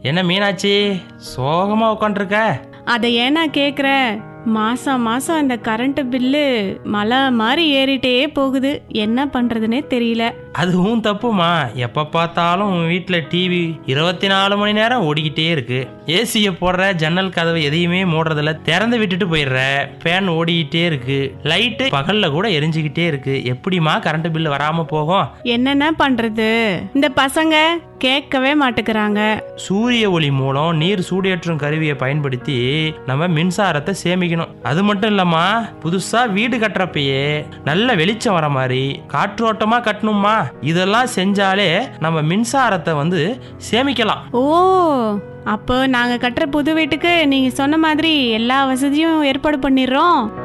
என்ன மீனாட்சி சோகமா உட்காந்துருக்க அதை ஏன் நான் கேட்குறேன் மாசம் மாசம் இந்த கரண்ட் பில்லு மலை மாதிரி ஏறிட்டே போகுது என்ன பண்றதுனே தெரியல அதுவும் தப்புமா எப்ப பார்த்தாலும் உன் வீட்டில் டிவி இருபத்தி நாலு மணி நேரம் ஓடிக்கிட்டே இருக்கு ஏசியை போடுற ஜன்னல் கதவு எதையுமே மூடுறதில்ல திறந்து விட்டுட்டு போயிடுற ஃபேன் ஓடிக்கிட்டே இருக்கு லைட்டு பகல்ல கூட எரிஞ்சுக்கிட்டே இருக்கு எப்படிமா கரண்ட் பில்லு வராம போகும் என்னென்ன பண்றது இந்த பசங்க கேட்கவே மாட்டேங்கிறாங்க சூரிய ஒளி மூலம் நீர் சூடேற்றும் கருவியை பயன்படுத்தி நம்ம மின்சாரத்தை சேமிக்கணும் அது மட்டும் இல்லம்மா புதுசா வீடு கட்டுறப்பயே நல்ல வெளிச்சம் வர மாதிரி காற்றோட்டமா கட்டணுமா இதெல்லாம் செஞ்சாலே நம்ம மின்சாரத்தை வந்து சேமிக்கலாம் ஓ அப்போ நாங்க கட்டுற புது வீட்டுக்கு நீங்க சொன்ன மாதிரி எல்லா வசதியும் ஏற்பாடு பண்ணிடுறோம்